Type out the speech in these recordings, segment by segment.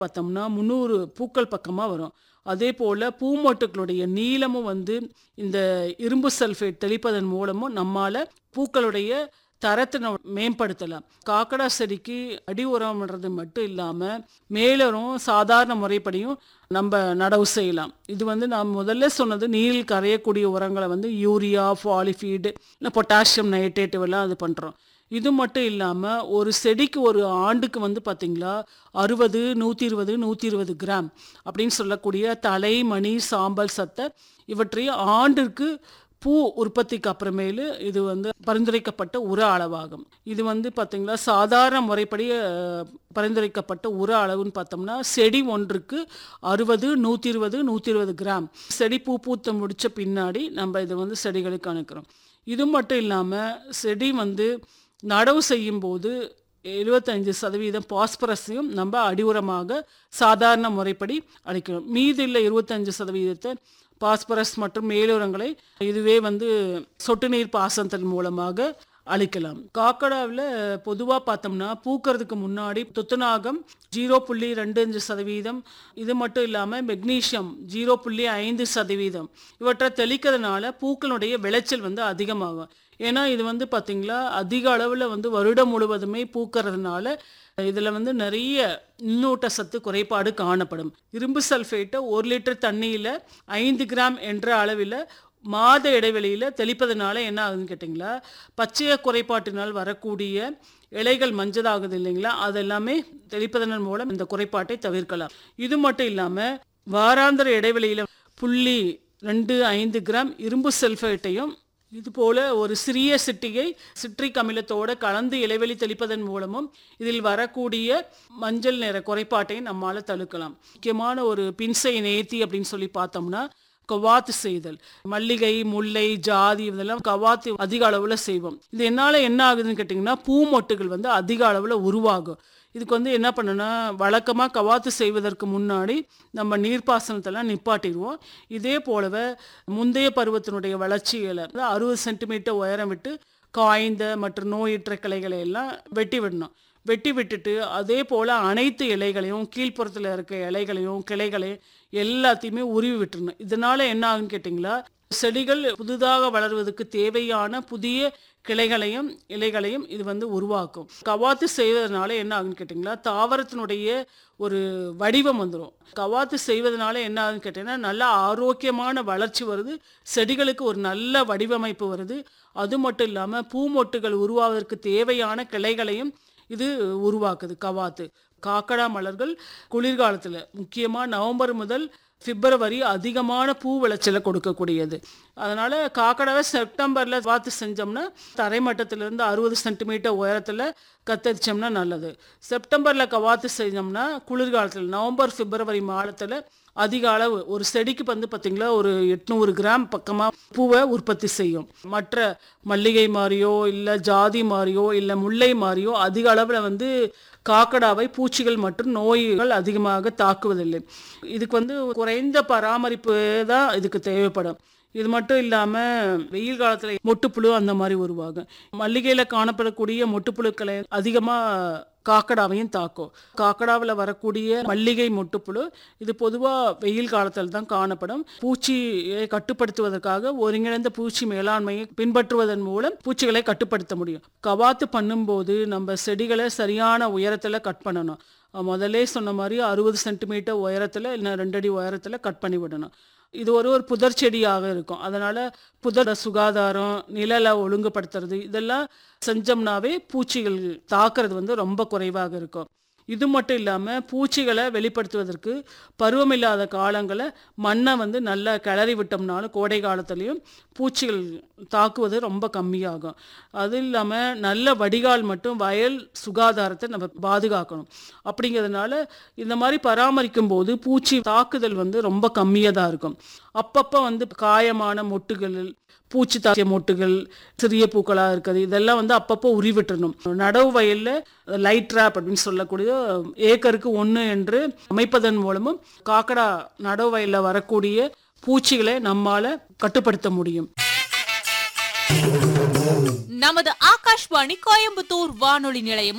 பார்த்தோம்னா முந்நூறு பூக்கள் பக்கமாக வரும் அதே போல் பூமொட்டுக்களுடைய நீளமும் வந்து இந்த இரும்பு சல்ஃபேட் தெளிப்பதன் மூலமும் நம்மால் பூக்களுடைய தரத்தை நம்ம மேம்படுத்தலாம் காக்கடா செடிக்கு அடி உரம்ன்றது மட்டும் இல்லாமல் மேலரும் சாதாரண முறைப்படியும் நம்ம நடவு செய்யலாம் இது வந்து நான் முதல்ல சொன்னது நீரில் கரையக்கூடிய உரங்களை வந்து யூரியா ஃபாலிஃபீடு இல்லை பொட்டாசியம் நைட்ரேட் எல்லாம் அது பண்ணுறோம் இது மட்டும் இல்லாமல் ஒரு செடிக்கு ஒரு ஆண்டுக்கு வந்து பார்த்திங்களா அறுபது நூற்றி இருபது நூற்றி இருபது கிராம் அப்படின்னு சொல்லக்கூடிய தலை மணி சாம்பல் சத்தை இவற்றை ஆண்டிற்கு பூ உற்பத்திக்கு அப்புறமேலு இது வந்து பரிந்துரைக்கப்பட்ட உர அளவாகும் இது வந்து பார்த்திங்களா சாதாரண முறைப்படி அஹ், பரிந்துரைக்கப்பட்ட உர அளவுன்னு பார்த்தோம்னா செடி ஒன்றுக்கு அறுபது நூற்றி இருபது நூற்றி இருபது கிராம் செடி பூ பூத்து முடித்த பின்னாடி நம்ம இதை வந்து செடிகளுக்கு அனுக்கிறோம் இது மட்டும் இல்லாமல் செடி வந்து நடவு செய்யும்போது எழுபத்தஞ்சு சதவீதம் பாஸ்பரஸையும் நம்ம அடியுரமாக சாதாரண முறைப்படி அளிக்கணும் மீதி உள்ள இருபத்தஞ்சு சதவீதத்தை பாஸ்பரஸ் மற்றும் மேலுரங்களை இதுவே வந்து சொட்டு நீர் பாசனத்தின் மூலமாக அளிக்கலாம் காக்கடாவில் பொதுவாக பார்த்தோம்னா பூக்கிறதுக்கு முன்னாடி துத்தநாகம் ஜீரோ புள்ளி ரெண்டு அஞ்சு சதவீதம் இது மட்டும் இல்லாமல் மெக்னீஷியம் ஜீரோ புள்ளி ஐந்து சதவீதம் இவற்றை தெளிக்கிறதுனால பூக்களுடைய விளைச்சல் வந்து அதிகமாகும் ஏன்னா இது வந்து பார்த்திங்களா அதிக அளவில் வந்து வருடம் முழுவதுமே பூக்கிறதுனால இதில் வந்து நிறைய இன்னூட்ட சத்து குறைபாடு காணப்படும் இரும்பு சல்ஃபேட்டை ஒரு லிட்டர் தண்ணியில் ஐந்து கிராம் என்ற அளவில் மாத இடைவெளியில் தெளிப்பதனால என்ன ஆகுதுன்னு கேட்டிங்களா பச்சைய குறைபாட்டினால் வரக்கூடிய இலைகள் மஞ்சளாகுது இல்லைங்களா அதெல்லாமே தெளிப்பதன் மூலம் இந்த குறைபாட்டை தவிர்க்கலாம் இது மட்டும் இல்லாமல் வாராந்திர இடைவெளியில் புள்ளி ரெண்டு ஐந்து கிராம் இரும்பு சல்ஃபேட்டையும் இது போல ஒரு சிறிய சிட்டிகை சிட்ரிக் அமிலத்தோட கலந்து இலைவெளி தெளிப்பதன் மூலமும் இதில் வரக்கூடிய மஞ்சள் நிற குறைபாட்டை நம்மால் தடுக்கலாம் முக்கியமான ஒரு பின்சை நேர்த்தி அப்படின்னு சொல்லி பார்த்தோம்னா கவாத்து செய்தல் மல்லிகை முல்லை ஜாதி இதெல்லாம் கவாத்து அதிக அளவில் செய்வோம் இது என்னால் என்ன ஆகுதுன்னு கேட்டிங்கன்னா பூ மொட்டுகள் வந்து அதிக அளவில் உருவாகும் இதுக்கு வந்து என்ன பண்ணணும்னா வழக்கமாக கவாத்து செய்வதற்கு முன்னாடி நம்ம நீர்ப்பாசனத்தெல்லாம் நிப்பாட்டிடுவோம் இதே போலவே முந்தைய பருவத்தினுடைய வளர்ச்சிகளை அறுபது சென்டிமீட்டர் உயரம் விட்டு காய்ந்த மற்றும் நோயற்ற கிளைகளை எல்லாம் வெட்டி விடணும் வெட்டி விட்டுட்டு அதே போல் அனைத்து இலைகளையும் கீழ்ப்புறத்தில் இருக்க இலைகளையும் கிளைகளையும் எல்லாத்தையுமே உருவி விட்டுறணும் இதனால என்ன ஆகுன்னு கேட்டிங்களா செடிகள் புதிதாக வளர்வதற்கு தேவையான புதிய கிளைகளையும் இலைகளையும் இது வந்து உருவாக்கும் கவாத்து செய்வதனால என்ன ஆகுன்னு கேட்டிங்களா தாவரத்தினுடைய ஒரு வடிவம் வந்துடும் கவாத்து செய்வதனால என்ன ஆகுன்னு கேட்டிங்கன்னா நல்ல ஆரோக்கியமான வளர்ச்சி வருது செடிகளுக்கு ஒரு நல்ல வடிவமைப்பு வருது அது மட்டும் இல்லாமல் பூமொட்டுகள் உருவாவதற்கு தேவையான கிளைகளையும் இது உருவாக்குது கவாத்து காக்கடா மலர்கள் குளிர்காலத்தில் முக்கியமாக நவம்பர் முதல் பிப்ரவரி அதிகமான பூ விளைச்சலை கொடுக்கக்கூடியது அதனால் காக்கடாவை செப்டம்பரில் வாத்து செஞ்சோம்னா தரைமட்டத்திலிருந்து அறுபது சென்டிமீட்டர் உயரத்தில் கத்தரிச்சோம்னா நல்லது செப்டம்பரில் கவாத்து செஞ்சோம்னா குளிர்காலத்தில் நவம்பர் பிப்ரவரி மாதத்தில் அதிக அளவு ஒரு செடிக்கு வந்து பார்த்திங்களா ஒரு எட்நூறு கிராம் பக்கமாக பூவை உற்பத்தி செய்யும் மற்ற மல்லிகை மாதிரியோ இல்லை ஜாதி மாதிரியோ இல்லை முல்லை மாதிரியோ அதிக அளவில் வந்து காக்கடாவை பூச்சிகள் மற்றும் நோய்கள் அதிகமாக தாக்குவதில்லை இதுக்கு வந்து குறைந்த பராமரிப்பு தான் இதுக்கு தேவைப்படும் இது மட்டும் இல்லாமல் வெயில் காலத்தில் மொட்டுப்புழு அந்த மாதிரி உருவாகும் மல்லிகையில் காணப்படக்கூடிய மொட்டுப்புழுக்களை அதிகமாக காக்கடாவையும் தாக்கும் காக்கடாவில் வரக்கூடிய மல்லிகை மொட்டுப்புழு இது பொதுவாக வெயில் காலத்தில் தான் காணப்படும் பூச்சியை கட்டுப்படுத்துவதற்காக ஒருங்கிணைந்த பூச்சி மேலாண்மையை பின்பற்றுவதன் மூலம் பூச்சிகளை கட்டுப்படுத்த முடியும் கவாத்து பண்ணும்போது நம்ம செடிகளை சரியான உயரத்தில் கட் பண்ணணும் முதல்ல சொன்ன மாதிரி அறுபது சென்டிமீட்டர் உயரத்தில் இல்லை ரெண்டடி உயரத்தில் கட் பண்ணி விடணும் இது ஒரு ஒரு புதர் செடியாக இருக்கும் அதனால் புதர் சுகாதாரம் நிழலை ஒழுங்குபடுத்துறது இதெல்லாம் செஞ்சோம்னாவே பூச்சிகள் தாக்குறது வந்து ரொம்ப குறைவாக இருக்கும் இது மட்டும் இல்லாமல் பூச்சிகளை வெளிப்படுத்துவதற்கு பருவமில்லாத காலங்களை மண்ணை வந்து நல்லா கிளறி விட்டோம்னாலும் கோடை காலத்துலேயும் பூச்சிகள் தாக்குவது ரொம்ப கம்மியாகும் அது இல்லாமல் நல்ல வடிகால் மட்டும் வயல் சுகாதாரத்தை நம்ம பாதுகாக்கணும் அப்படிங்கிறதுனால இந்த மாதிரி பராமரிக்கும் போது பூச்சி தாக்குதல் வந்து ரொம்ப கம்மியாக தான் இருக்கும் அப்பப்போ வந்து காயமான மொட்டுகள் பூச்சி தாக்கிய மொட்டுகள் சிறிய பூக்களாக இருக்குது இதெல்லாம் வந்து அப்பப்போ உருவிட்டுறணும் நடவு வயலில் லைட் ட்ராப் அப்படின்னு சொல்லக்கூடிய ஏக்கருக்கு ஒன்று என்று அமைப்பதன் மூலமும் காக்கடா நடவு வயலில் வரக்கூடிய பூச்சிகளை நம்மால் கட்டுப்படுத்த முடியும் நமது ஆகாஷ்வாணி கோயம்புத்தூர் வானொலி நிலையமும்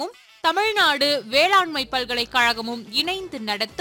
தமிழ்நாடு வேளாண்மை பல்கலைக்கழகமும் இணைந்து நடத்தும்